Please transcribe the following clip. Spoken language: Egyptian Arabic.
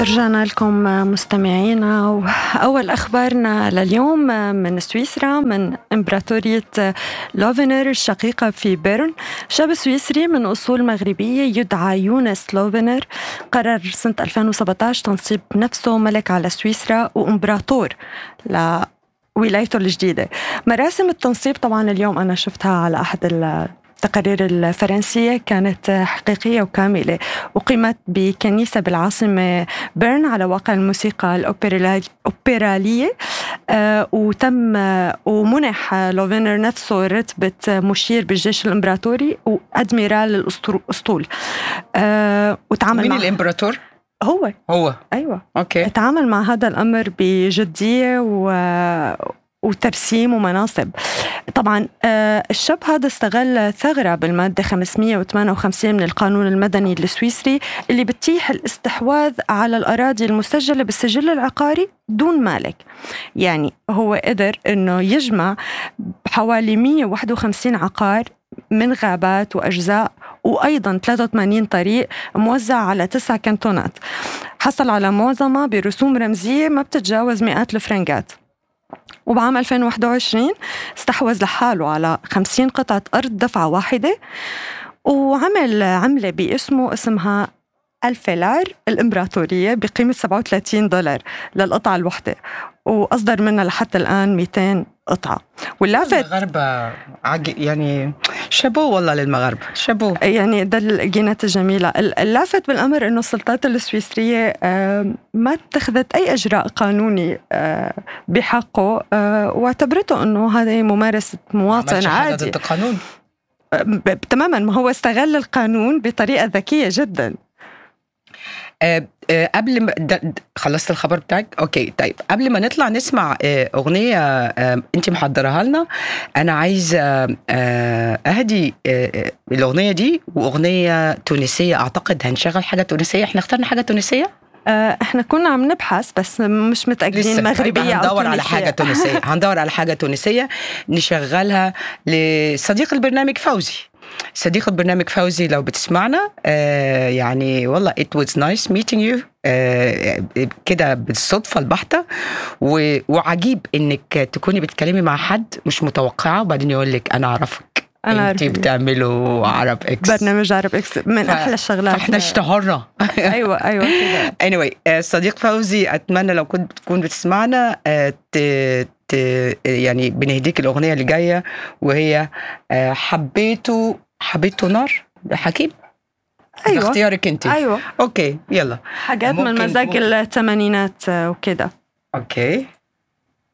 رجعنا لكم مستمعينا وأول أخبارنا لليوم من سويسرا من إمبراطورية لوفينر الشقيقة في بيرن شاب سويسري من أصول مغربية يدعى يونس لوفينر قرر سنة 2017 تنصيب نفسه ملك على سويسرا وإمبراطور ولايته الجديدة مراسم التنصيب طبعا اليوم أنا شفتها على أحد التقارير الفرنسية كانت حقيقية وكاملة أقيمت بكنيسة بالعاصمة بيرن على واقع الموسيقى الأوبرالية آه، وتم ومنح لوفينر نفسه رتبة مشير بالجيش الإمبراطوري وأدميرال الأسطول آه، وتعامل مين الإمبراطور؟ هو هو ايوه اوكي تعامل مع هذا الامر بجديه و وترسيم ومناصب طبعا آه، الشاب هذا استغل ثغرة بالمادة 558 من القانون المدني السويسري اللي بتتيح الاستحواذ على الأراضي المسجلة بالسجل العقاري دون مالك يعني هو قدر أنه يجمع حوالي 151 عقار من غابات وأجزاء وأيضا 83 طريق موزع على تسع كنتونات حصل على معظمها برسوم رمزية ما بتتجاوز مئات الفرنجات وبعام 2021 استحوذ لحاله على 50 قطعة أرض دفعة واحدة وعمل عملة باسمه اسمها الفيلار الإمبراطورية بقيمة 37 دولار للقطعة الوحدة وأصدر منها لحتى الآن 200 قطعة واللافت المغاربة يعني شابو والله للمغاربة شابو يعني ده الجينات الجميلة اللافت بالأمر أنه السلطات السويسرية ما اتخذت أي إجراء قانوني آه، بحقه آه، واعتبرته أنه هذه ممارسة مواطن عادي ضد القانون تماما ما هو استغل القانون بطريقة ذكية جدا آه آه قبل ما خلصت الخبر بتاعك اوكي طيب قبل ما نطلع نسمع آه اغنيه آه انت محضرها لنا انا عايز آه اهدي آه الاغنيه دي واغنيه تونسيه اعتقد هنشغل حاجه تونسيه احنا اخترنا حاجه تونسيه آه، احنا كنا عم نبحث بس مش متاكدين مغربيه او هندور على حاجه تونسيه هندور على حاجه تونسيه نشغلها لصديق البرنامج فوزي صديق البرنامج فوزي لو بتسمعنا آه يعني والله it was nice meeting you آه كده بالصدفة البحتة وعجيب انك تكوني بتتكلمي مع حد مش متوقعة وبعدين يقول لك انا اعرفك انا انت بتعملوا عرب اكس برنامج عرب اكس من ف... احلى الشغلات فاحنا اشتهرنا ايوه ايوه كده anyway آه صديق فوزي اتمنى لو كنت تكون بتسمعنا آه ت... ت... يعني بنهديك الاغنيه اللي جايه وهي آه حبيته حبيته نار حكيم ايوه اختيارك انت ايوه اوكي يلا حاجات من مزاج الثمانينات وكده اوكي